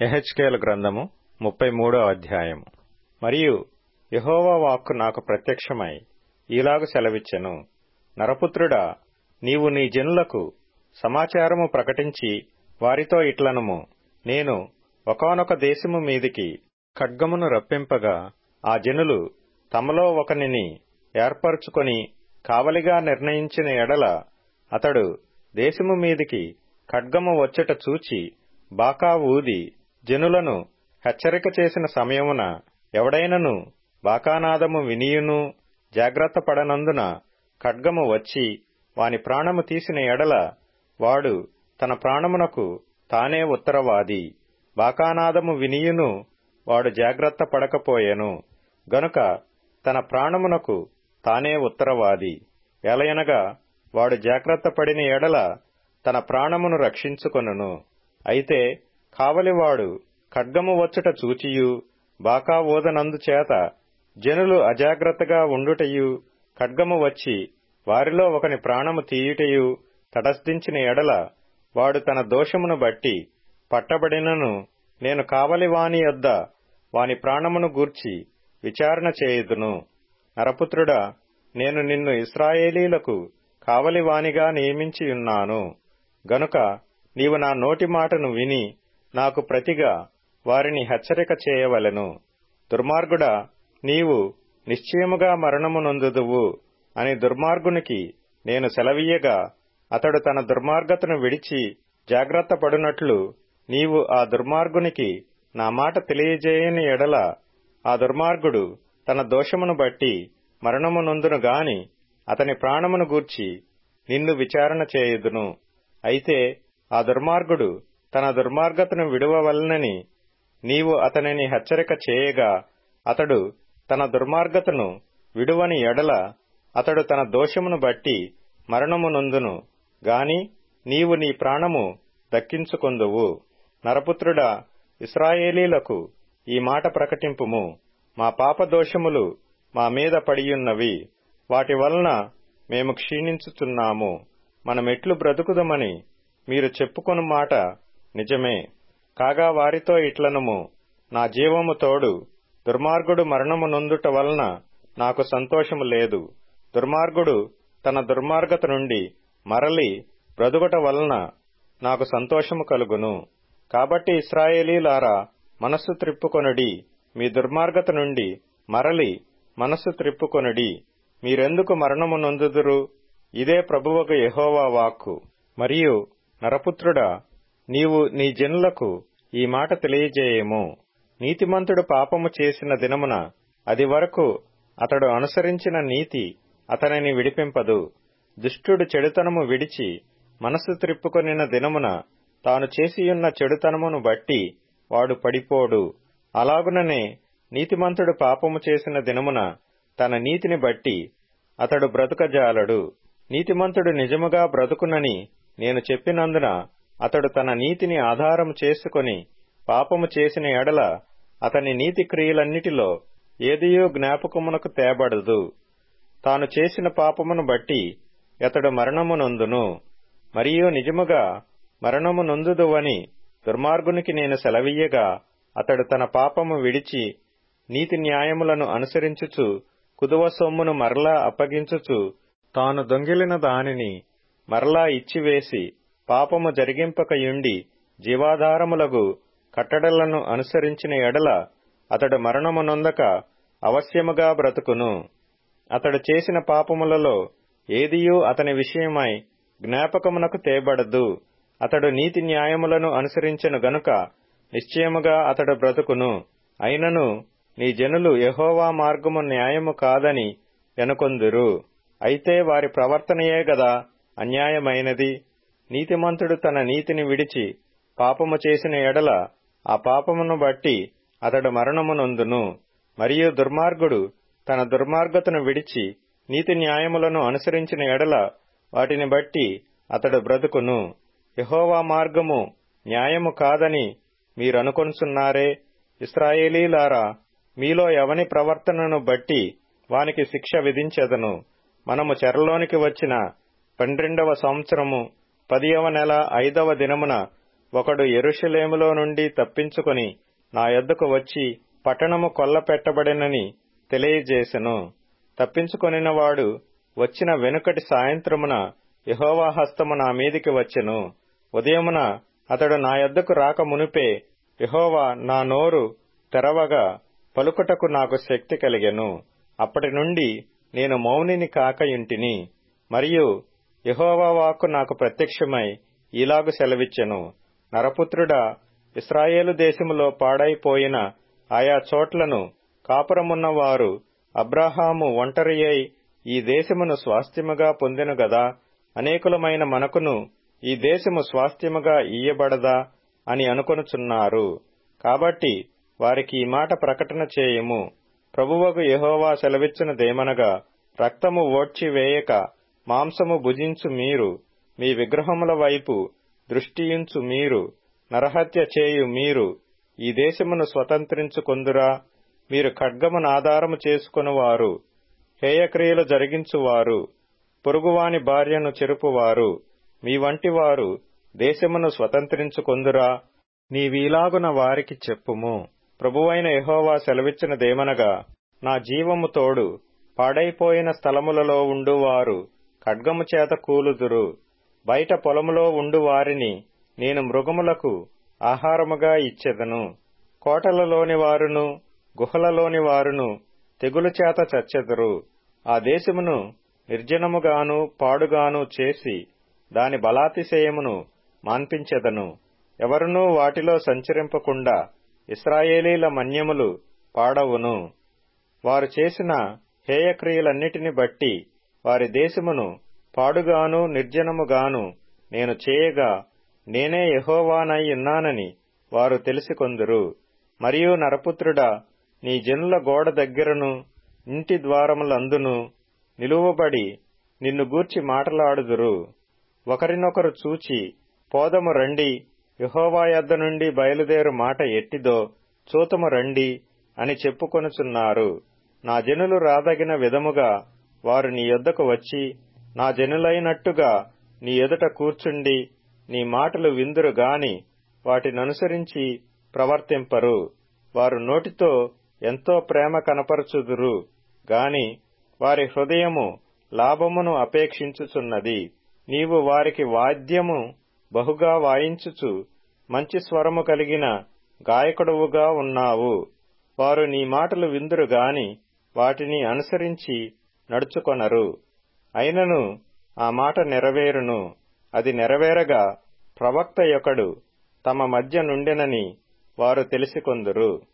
ఎహెచ్కేలు గ్రంథము ముప్పై మూడో అధ్యాయము మరియు యెహోవా వాక్కు నాకు ప్రత్యక్షమై ఈలాగు సెలవిచ్చెను నరపుత్రుడా నీవు నీ జనులకు సమాచారము ప్రకటించి వారితో ఇట్లనుము నేను ఒకానొక దేశము మీదికి ఖడ్గమును రప్పింపగా ఆ జనులు తమలో ఒకనిని ఏర్పరచుకొని కావలిగా నిర్ణయించిన ఎడల అతడు దేశము మీదికి ఖడ్గము వచ్చుట చూచి బాకా ఊది జనులను హెచ్చరిక చేసిన సమయమున ఎవడైనను బాకానాదము వినియును జాగ్రత్త పడనందున ఖడ్గము వచ్చి వాని ప్రాణము తీసిన ఎడల వాడు తన ప్రాణమునకు తానే ఉత్తరవాది బాకానాదము వినియును వాడు జాగ్రత్త పడకపోయెను గనుక తన ప్రాణమునకు తానే ఉత్తరవాది ఎలయనగా వాడు జాగ్రత్త పడిన ఎడల తన ప్రాణమును రక్షించుకొనును అయితే కావలివాడు ఖడ్గము వచ్చుట చూచియు బాకా ఓదనందు చేత జనులు అజాగ్రత్తగా ఉండుటయు ఖడ్గము వచ్చి వారిలో ఒకని ప్రాణము తీయుటయు తటస్థించిన ఎడల వాడు తన దోషమును బట్టి పట్టబడినను నేను కావలి వాని యొద్ద వాని ప్రాణమును గూర్చి విచారణ చేయుదును నరపుత్రుడా నేను నిన్ను ఇస్రాయేలీలకు కావలివానిగా నియమించియున్నాను గనుక నీవు నా నోటి మాటను విని నాకు ప్రతిగా వారిని హెచ్చరిక చేయవలెను దుర్మార్గుడా నీవు నిశ్చయముగా మరణము నొందుదువు అని దుర్మార్గునికి నేను సెలవీయగా అతడు తన దుర్మార్గతను విడిచి జాగ్రత్త పడునట్లు నీవు ఆ దుర్మార్గునికి నా మాట తెలియజేయని ఎడల ఆ దుర్మార్గుడు తన దోషమును బట్టి మరణము నొందును గాని అతని ప్రాణమును గూర్చి నిన్ను విచారణ చేయుదును అయితే ఆ దుర్మార్గుడు తన దుర్మార్గతను విడువవలనని నీవు అతనిని హెచ్చరిక చేయగా అతడు తన దుర్మార్గతను విడువని ఎడల అతడు తన దోషమును బట్టి మరణము నొందును గాని నీవు నీ ప్రాణము దక్కించుకొందువు నరపుత్రుడా ఇస్రాయేలీలకు ఈ మాట ప్రకటింపుము మా పాపదోషములు మా మీద పడియున్నవి వాటి వలన మేము క్షీణించుచున్నాము మనమెట్లు బ్రతుకుదమని మీరు చెప్పుకొను మాట నిజమే కాగా వారితో ఇట్లనుము నా జీవము తోడు దుర్మార్గుడు మరణము నొందుట వలన నాకు సంతోషము లేదు దుర్మార్గుడు తన దుర్మార్గత నుండి మరలి బ్రతుకుట వలన నాకు సంతోషము కలుగును కాబట్టి ఇస్రాయేలీలారా మనస్సు త్రిప్పుకొనుడి మీ దుర్మార్గత నుండి మరలి మనస్సు త్రిప్పుకొనుడి మీరెందుకు మరణము నొందుదురు ఇదే ప్రభువకు యహోవా వాక్కు మరియు నరపుత్రుడా నీవు నీ జనులకు ఈ మాట తెలియజేయము నీతిమంతుడు పాపము చేసిన దినమున అది వరకు అతడు అనుసరించిన నీతి అతనిని విడిపింపదు దుష్టుడు చెడుతనము విడిచి మనస్సు త్రిప్పుకొనిన దినమున తాను చేసియున్న చెడుతనమును బట్టి వాడు పడిపోడు అలాగుననే నీతిమంతుడు పాపము చేసిన దినమున తన నీతిని బట్టి అతడు బ్రతుకజాలడు నీతిమంతుడు నిజముగా బ్రతుకునని నేను చెప్పినందున అతడు తన నీతిని ఆధారము చేసుకొని పాపము చేసిన ఎడల అతని నీతి క్రియలన్నిటిలో ఏదియో జ్ఞాపకమునకు తేబడదు తాను చేసిన పాపమును బట్టి అతడు మరణము నొందును మరియు నిజముగా మరణము నొందుదువని దుర్మార్గునికి నేను సెలవీయగా అతడు తన పాపము విడిచి నీతి న్యాయములను అనుసరించుచు కుదువ సొమ్మును మరలా అప్పగించుచు తాను దొంగిలిన దానిని మరలా ఇచ్చివేసి పాపము జరిగింపకయుండి జీవాధారములగు కట్టడలను అనుసరించిన ఎడల అతడు మరణము నొందక అవశ్యముగా బ్రతుకును అతడు చేసిన పాపములలో ఏదియూ అతని విషయమై జ్ఞాపకమునకు తేబడదు అతడు నీతి న్యాయములను అనుసరించెను గనుక నిశ్చయముగా అతడు బ్రతుకును అయినను నీ జనులు యహోవా మార్గము న్యాయము కాదని ఎనుకొందురు అయితే వారి ప్రవర్తనయే గదా అన్యాయమైనది నీతిమంతుడు తన నీతిని విడిచి పాపము చేసిన ఎడల ఆ పాపమును బట్టి అతడు మరణము నొందును మరియు దుర్మార్గుడు తన దుర్మార్గతను విడిచి నీతి న్యాయములను అనుసరించిన ఎడల వాటిని బట్టి అతడు బ్రతుకును యహోవా మార్గము న్యాయము కాదని మీరనుకొనుచున్నారే ఇస్రాయేలీలారా మీలో ఎవని ప్రవర్తనను బట్టి వానికి శిక్ష విధించెదను మనము చెరలోనికి వచ్చిన పన్నెండవ సంవత్సరము పదియవ నెల ఐదవ దినమున ఒకడు ఎరుషలేములో నుండి తప్పించుకొని నా యొద్దకు వచ్చి పట్టణము కొల్లపెట్టబడినని తెలియజేసెను తప్పించుకొనిన వాడు వచ్చిన వెనుకటి సాయంత్రమున యహోవా హస్తము నా మీదికి వచ్చెను ఉదయమున అతడు నా యొద్దకు రాక మునిపే యహోవా నా నోరు తెరవగా పలుకుటకు నాకు శక్తి కలిగెను అప్పటి నుండి నేను మౌనిని కాకయుంటిని మరియు యహోవా వాక్కు నాకు ప్రత్యక్షమై ఇలాగు సెలవిచ్చెను నరపుత్రుడా ఇస్రాయేలు దేశములో పాడైపోయిన ఆయా చోట్లను కాపురమున్న వారు అబ్రాహాము ఒంటరి అయి ఈ దేశమును స్వాస్థ్యముగా పొందెను గదా అనేకులమైన మనకును ఈ దేశము స్వాస్థ్యముగా ఇయ్యబడదా అని అనుకొనుచున్నారు కాబట్టి వారికి ఈ మాట ప్రకటన చేయము ప్రభువగు యహోవా సెలవిచ్చినదేమనగా రక్తము ఓడ్చి వేయక మాంసము భుజించు మీరు మీ విగ్రహముల వైపు దృష్టియుంచు మీరు నరహత్య చేయు మీరు ఈ దేశమును స్వతంత్రించుకొందురా మీరు ఖడ్గమును ఆధారము చేసుకునివారు హేయక్రియలు జరిగించువారు పొరుగువాని భార్యను చెరుపువారు మీ వంటి వారు దేశమును స్వతంత్రించుకొందురా నీవీలాగున వారికి చెప్పుము ప్రభువైన యహోవా సెలవిచ్చినదేమనగా నా జీవము తోడు పాడైపోయిన స్థలములలో ఉండువారు ఖడ్గము చేత కూలుదురు బయట పొలములో ఉండు వారిని నేను మృగములకు ఆహారముగా ఇచ్చెదను కోటలలోని వారును గుహలలోని వారును తెగులు చేత చచ్చెదరు ఆ దేశమును నిర్జనముగాను పాడుగాను చేసి దాని బలాతిశయమును మాన్పించెదను ఎవరునూ వాటిలో సంచరింపకుండా ఇస్రాయేలీల మన్యములు పాడవును వారు చేసిన హేయక్రియలన్నిటిని బట్టి వారి దేశమును పాడుగాను నిర్జనముగాను నేను చేయగా నేనే యహోవానై ఉన్నానని వారు తెలిసికొందురు మరియు నరపుత్రుడా నీ జనుల గోడ దగ్గరను ఇంటి ద్వారములందును నిలువబడి నిన్ను గూర్చి మాటలాడుదురు ఒకరినొకరు చూచి పోదము రండి యహోవా యొద్ద నుండి బయలుదేరు మాట ఎట్టిదో చూతము రండి అని చెప్పుకొనుచున్నారు నా జనులు రాదగిన విధముగా వారు నీ యొద్దకు వచ్చి నా జనులైనట్టుగా నీ ఎదుట కూర్చుండి నీ మాటలు విందురు గాని వాటిననుసరించి ప్రవర్తింపరు వారు నోటితో ఎంతో ప్రేమ కనపరచుదురు గాని వారి హృదయము లాభమును అపేక్షించుచున్నది నీవు వారికి వాద్యము బహుగా వాయించుచు మంచి స్వరము కలిగిన గాయకుడువుగా ఉన్నావు వారు నీ మాటలు విందురు గాని వాటిని అనుసరించి నడుచుకొనరు అయినను ఆ మాట నెరవేరును అది నెరవేరగా ప్రవక్త యొకడు తమ మధ్య నుండెనని వారు తెలిసికొందురు